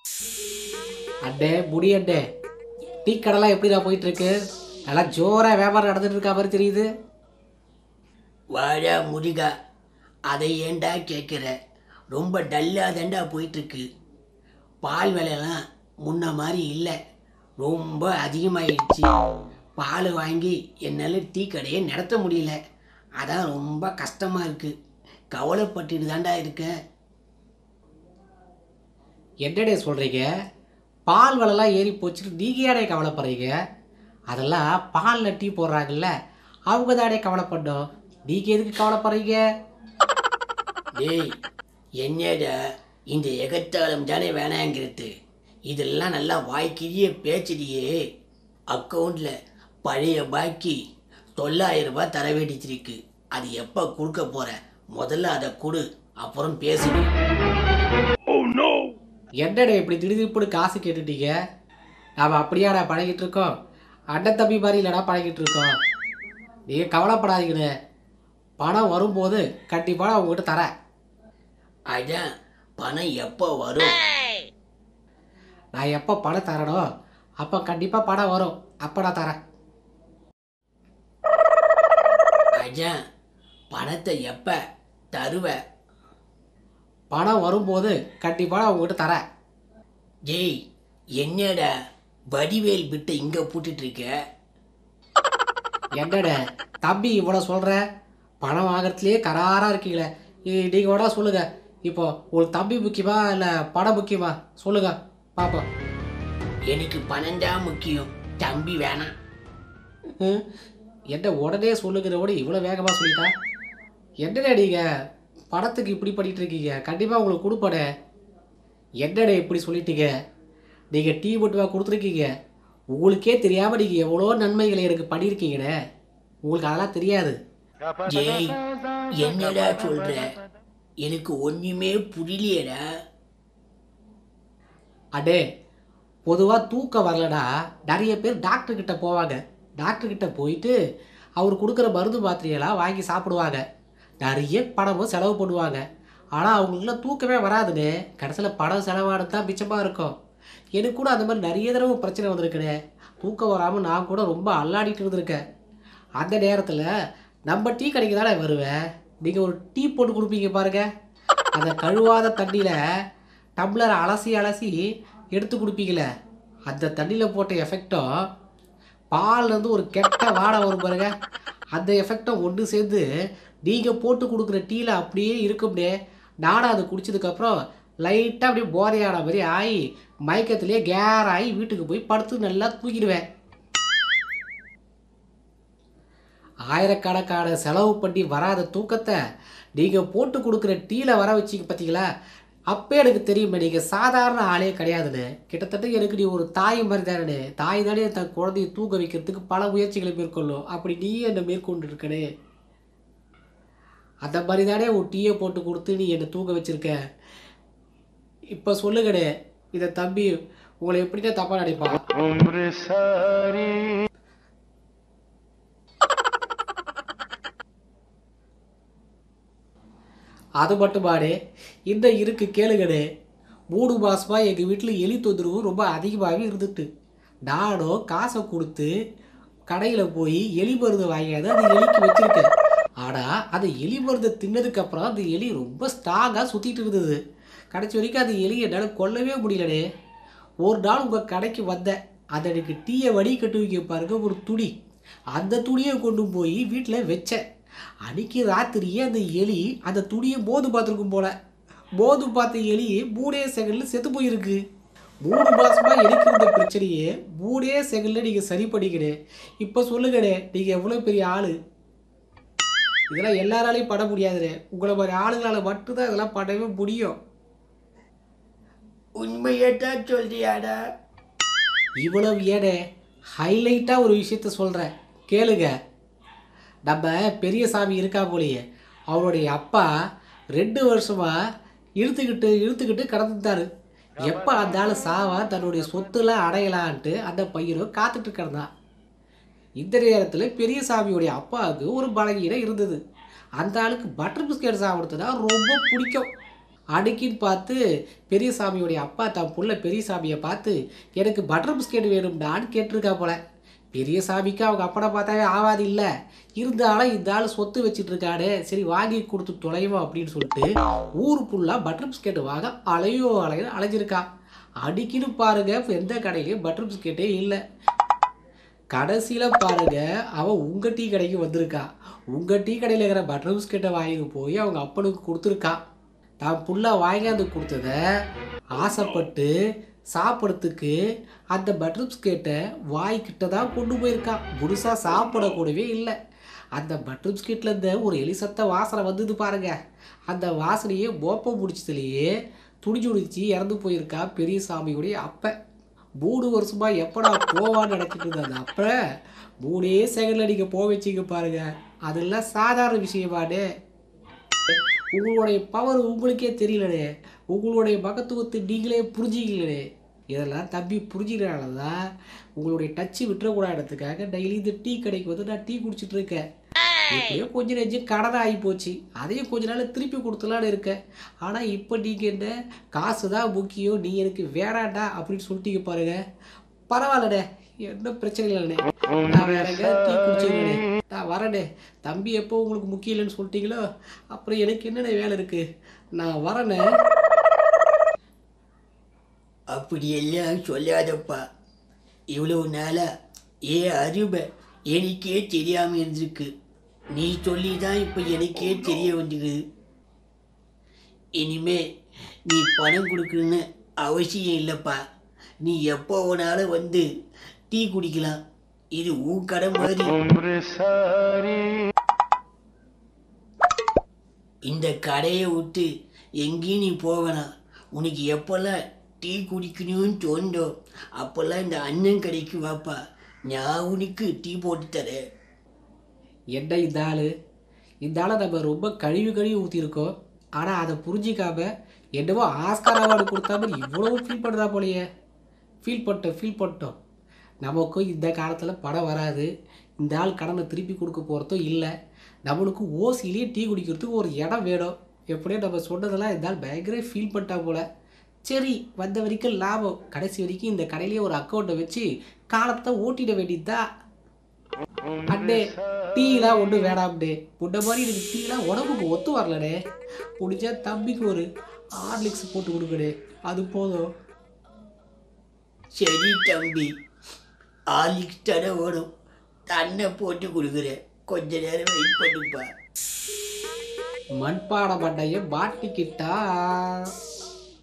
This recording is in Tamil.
அண்ணே முடி அண்ணே டீ கடைலாம் எப்படிடா போயிட்டு இருக்கு நல்லா ஜோரா வியாபாரம் நடந்துட்டு இருக்கா மாதிரி தெரியுது வாடா முருகா அதை ஏன்டா கேட்குற ரொம்ப டல்லாக தாண்டா போயிட்டுருக்கு பால் விலையெல்லாம் முன்ன மாதிரி இல்லை ரொம்ப அதிகமாயிடுச்சு பால் வாங்கி என்னால் டீ கடையை நடத்த முடியல அதான் ரொம்ப கஷ்டமாக இருக்குது கவலைப்பட்டுட்டு தாண்டா இருக்கேன் என்னடே சொல்றீங்க பால் விலைலாம் ஏறி போச்சுட்டு நீங்கள் ஏடே கவலைப்படுறீங்க அதெல்லாம் பாலில் டீ போடுறாங்கல்ல அவங்க தானே கவலைப்படணும் நீங்கள் எதுக்கு கவலைப்படுறீங்க டேய் என்னடா இந்த எகத்தாளம் தானே வேணாங்கிறது இதெல்லாம் நல்லா வாய்க்கிறிய பேச்சுடியே அக்கௌண்ட்டில் பழைய பாக்கி தொள்ளாயிரம் ரூபாய் தர வேண்டியிருக்கு அது எப்போ கொடுக்க போற முதல்ல அதை கொடு அப்புறம் பேசுவேன் என்னடே இப்படி திடீர்னு காசு கேட்டுட்டீங்க நாம் அப்படியாடா பழகிட்டு இருக்கோம் அண்ணன் தம்பி மாதிரி இல்லைடா பழகிட்டு இருக்கோம் நீங்கள் கவலைப்படாதீங்கண்ணே பணம் வரும்போது கண்டிப்பாக நான் உங்ககிட்ட தரேன் அதான் பணம் எப்போ வரும் நான் எப்போ பணம் தரனோ அப்போ கண்டிப்பாக பணம் வரும் அப்போ நான் தரேன் அதான் பணத்தை எப்போ தருவ பணம் வரும்போது கண்டிப்பாக நான் உங்ககிட்ட தரேன் டேய் என்னடா வடிவேல் விட்டு இங்கே போட்டுட்டு இருக்க என்னடே தம்பி இவ்வளோ சொல்கிற பணம் வாங்குறதுலேயே கராராக இருக்கீங்களே நீங்கள் கூட சொல்லுங்கள் இப்போ உங்களுக்கு தம்பி முக்கியமா இல்லை பணம் முக்கியமா சொல்லுங்கள் பார்ப்போம் எனக்கு பணம் தான் முக்கியம் தம்பி வேணாம் ம், என்ன உடனே சொல்லுங்கிறவோட இவ்வளோ வேகமாக சொல்லிட்டா என்னடே நீங்கள் படத்துக்கு இப்படி பண்ணிட்டு இருக்கீங்க கண்டிப்பாக உங்களுக்கு கொடுப்படே என்னடே இப்படி சொல்லிட்டீங்க நீங்கள் டீ மட்டுமா கொடுத்துருக்கீங்க உங்களுக்கே தெரியாமல் நீங்கள் எவ்வளோ நன்மைகளை எனக்கு பண்ணியிருக்கீங்கண்ணே உங்களுக்கு அதெல்லாம் தெரியாது ஜெய் என்னடா சொல்ற எனக்கு ஒண்ணுமே புரியலையேடா அடே பொதுவாக தூக்கம் வரலனா நிறைய பேர் டாக்டர் கிட்ட போவாங்க டாக்டர் கிட்ட போயிட்டு அவர் கொடுக்குற மருந்து மாத்திரையெல்லாம் வாங்கி சாப்பிடுவாங்க நிறைய பணமும் செலவு பண்ணுவாங்க ஆனால் அவங்களுக்குலாம் தூக்கமே வராதுன்னு கடைசியில் பணம் செலவானது தான் மிச்சமாக இருக்கும் எனக்கு கூட அந்த மாதிரி நிறைய தடவை பிரச்சனை வந்திருக்குனே தூக்கம் வராமல் நான் கூட ரொம்ப அல்லாடிட்டு இருந்திருக்கேன் அந்த நேரத்தில் நம்ம டீ கடைக்கு தானே வருவேன் நீங்கள் ஒரு டீ போட்டு கொடுப்பீங்க பாருங்க அந்த கழுவாத தண்ணியில் டம்ளரை அலசி அலசி எடுத்து கொடுப்பீங்களே அந்த தண்ணியில் போட்ட எஃபெக்டும் பால்லேருந்து ஒரு கெட்ட வாடை வரும் பாருங்க அந்த எஃபெக்டும் ஒன்று சேர்ந்து நீங்கள் போட்டு கொடுக்குற டீயில் அப்படியே இருக்கும்னே நானும் அதை குடிச்சதுக்கப்புறம் லைட்டாக அப்படியே போதையான மாதிரி ஆகி மயக்கத்திலேயே கேர் ஆகி வீட்டுக்கு போய் படுத்து நல்லா தூக்கிடுவேன் ஆயிரக்கணக்கான செலவு பண்ணி வராத தூக்கத்தை நீங்கள் போட்டு கொடுக்குற டீல வர வச்சிங்க பார்த்தீங்களா அப்போ எனக்கு தெரியுமே நீங்கள் சாதாரண ஆளே கிடையாதுன்னு கிட்டத்தட்ட எனக்கு நீ ஒரு தாய் மாதிரி தானே தாய் தானே தன் குழந்தைய தூக்க வைக்கிறதுக்கு பல முயற்சிகளை மேற்கொள்ளும் அப்படி நீ என்னை மேற்கொண்டு இருக்கனே அந்த மாதிரி தானே ஒரு டீயை போட்டு கொடுத்து நீ என்னை தூக்க வச்சிருக்க இப்போ சொல்லுங்கடே இதை தம்பி உங்களை எப்படிதான் தப்பாக நினைப்பான் அது மட்டுமாடே இந்த இருக்கு கேளுங்கடே மூணு மாசமா எங்கள் வீட்டில் எலி தொந்தரவு ரொம்ப அதிகமாகவே இருந்துட்டு நானும் காசை கொடுத்து கடையில் போய் எலி மருந்து வாங்கியாந்து அந்த எலிக்கு வச்சிருக்கேன் ஆனால் அந்த எலி மருந்தை தின்னதுக்கப்புறம் அந்த எலி ரொம்ப ஸ்ட்ராங்காக சுற்றிட்டு இருந்தது கடைசி வரைக்கும் அந்த எலியை என்னால் கொல்லவே முடியலடே ஒரு நாள் உங்கள் கடைக்கு வந்தேன் அதை எனக்கு டீயை வடி கட்டுவிக்க பாருங்க ஒரு துணி அந்த துணியை கொண்டு போய் வீட்டில் வச்சேன் அன்னைக்கு ராத்திரியே அந்த எலி அந்த துணியை மோது பார்த்துருக்கும் போல மோது பார்த்த எலி மூணே செகண்ட்ல செத்து போயிருக்கு மூணு மாசமா எனக்கு இருந்த பிரச்சனையே மூணே செகண்ட்ல நீங்க சரி பண்ணிக்கிறேன் இப்போ சொல்லுங்கடே நீங்க எவ்வளவு பெரிய ஆளு இதெல்லாம் எல்லாராலையும் பண்ண முடியாதுடே உங்களை மாதிரி ஆளுங்களால மட்டும்தான் இதெல்லாம் பண்ணவே முடியும் உண்மையை தான் சொல்றியாடா இவ்வளவு ஏடே ஹைலைட்டாக ஒரு விஷயத்த சொல்கிறேன் கேளுங்க நம்ம பெரியசாமி இருக்கா போலயே அவருடைய அப்பா ரெண்டு வருஷமா இழுத்துக்கிட்டு இழுத்துக்கிட்டு கடந்துட்டாரு எப்போ அந்த ஆள் சாவா தன்னுடைய சொத்துலாம் அடையலான்ட்டு அந்த பையனும் காத்துட்டு கிடந்தான் இந்த நேரத்தில் பெரியசாமியுடைய அப்பாவுக்கு ஒரு பலகீனம் இருந்தது அந்த ஆளுக்கு பட்டர் பிஸ்கெட் சாப்பிடுறதுனா ரொம்ப பிடிக்கும் அன்னைக்குன்னு பார்த்து பெரியசாமியுடைய அப்பா தான் புள்ள பெரியசாமியை பார்த்து எனக்கு பட்டர் பிஸ்கெட் வேணும்டான்னு கேட்டிருக்கா போல பெரியசாமிக்கு அவங்க அப்பனை பார்த்தாவே ஆவாது இல்லை இருந்தாலும் இந்த ஆள் சொத்து வச்சுட்டு இருக்காரு சரி வாங்கி கொடுத்து தொலைவோம் அப்படின்னு சொல்லிட்டு ஊர் ஃபுல்லாக பட்டர் பிஸ்கெட் வாங்க அலையோ அலையோ அலைஞ்சிருக்கா அடிக்கின்னு பாருங்க இப்ப எந்த கடையிலையும் பட்டர் பிஸ்கெட்டே இல்லை கடைசியில் பாருங்க அவன் உங்கள் டீ கடைக்கு வந்திருக்கா உங்கள் டீ கடையில் இருக்கிற பட்டர் பிஸ்கெட்டை வாங்கி போய் அவங்க அப்பனுக்கு கொடுத்துருக்கா தான் புள்ள வாங்கியாந்து கொடுத்தத ஆசைப்பட்டு சாப்பிட்றதுக்கு அந்த பட்டர் பிஸ்கெட்டை வாய்க்கிட்ட தான் கொண்டு போயிருக்கான் முழுசாக சாப்பிடக்கூடவே இல்லை அந்த பட்டர் பிஸ்கெட்டில் இருந்த ஒரு எலிசத்த வாசனை வந்தது பாருங்க அந்த வாசனையே மோப்பம் முடிச்சதுலேயே துடிச்சு துடிச்சு இறந்து போயிருக்கா பெரியசாமியுடைய அப்பன் மூணு வருஷமா எப்படா போவான்னு நினச்சிட்டு இருந்த அந்த அப்ப மூணே செகண்ட்ல நீங்க போக வச்சிங்க பாருங்க அதெல்லாம் சாதாரண விஷயமாடே உங்களுடைய பவர் உங்களுக்கே தெரியலடே உங்களுடைய மகத்துவத்தை நீங்களே புரிஞ்சிக்கலடே இதெல்லாம் தம்பி புரிஞ்சுக்கிறனால தான் உங்களுடைய டச்சு விட்டுறக்கூடாதுக்காக டெய்லி இந்த டீ கடைக்கு வந்து நான் டீ குடிச்சிட்டு இருக்கேன் எப்படியோ கொஞ்ச நெஞ்சு கடன் ஆகி போச்சு அதையும் கொஞ்ச நாள் திருப்பி கொடுத்துலான்னு இருக்கேன் ஆனால் இப்போ நீங்கள் என்ன காசு தான் முக்கியம் நீ எனக்கு வேணாண்டா அப்படின்னு சொல்லிட்டீங்க பாருங்க பரவாயில்லடே என்ன பிரச்சனை இல்லைண்ணே நான் வேற எங்கேயாவது டீ குடிச்சிருக்கேனே நான் வரேனே தம்பி எப்போ உங்களுக்கு முக்கியம் இல்லைன்னு சொல்லிட்டீங்களோ அப்புறம் எனக்கு என்னென்ன வேலை இருக்கு நான் வரேனே அப்படியெல்லாம் சொல்லாதப்பா இவ்வளவு நாளா ஏ அருமை எனக்கே தெரியாம இருந்திருக்கு நீ சொல்லி தான் இப்போ எனக்கே தெரிய வந்தது இனிமே நீ பணம் கொடுக்கணும்னு அவசியம் இல்லைப்பா நீ எப்போ வேணாலும் வந்து டீ குடிக்கலாம் இது உன் கடை மாதிரி இந்த கடையை விட்டு எங்கேயும் நீ போவேணாம் உனக்கு எப்போல்லாம் டீ குடிக்கணும்னு தோண்டோ அப்போல்லாம் இந்த அண்ணன் கடைக்கு வாப்பா நான் உனக்கு டீ போட்டு தரேன் என்ன இந்த ஆள் இந்த ஆளை நம்ம ரொம்ப கழுவி கழுவி ஊற்றிருக்கோம் ஆனால் அதை புரிஞ்சிக்காம என்னவோ ஆஸ்கார் அவார்டு கொடுத்தா மாதிரி இவ்வளவு ஃபீல் பண்ணுறா போலையே ஃபீல் பண்ணிட்டோம் ஃபீல் பண்ணிட்டோம் நமக்கும் இந்த காலத்தில் படம் வராது இந்த ஆள் கடனை திருப்பி கொடுக்க போகிறதும் இல்லை நம்மளுக்கு ஓசிலேயே டீ குடிக்கிறதுக்கு ஒரு இடம் வேணும் எப்படியோ நம்ம சொன்னதெல்லாம் இந்த ஆள் பயங்கர ஃபீல் பண்ணிட்டா போல சரி வந்த வரைக்கும் லாபம் கடைசி வரைக்கும் இந்த கடையிலேயே ஒரு அக்கௌண்ட்டை வச்சு காலத்தை ஓட்டிட வேண்டியதுதான் அண்ணே டீலாம் ஒன்றும் வேணாம்டே முன்ன மாதிரி எனக்கு டீலாம் உடம்புக்கு ஒத்து வரலடே முடிஞ்சா தம்பிக்கு ஒரு ஹார்லிக்ஸ் போட்டு கொடுக்கடே அது போதும் சரி தம்பி ஆலிக்ஸ் தடை ஓடும் தன்னை போட்டு கொடுக்குறேன் கொஞ்ச நேரம் வெயிட் பண்ணுப்பா மண்பாட மண்டைய மாட்டிக்கிட்டா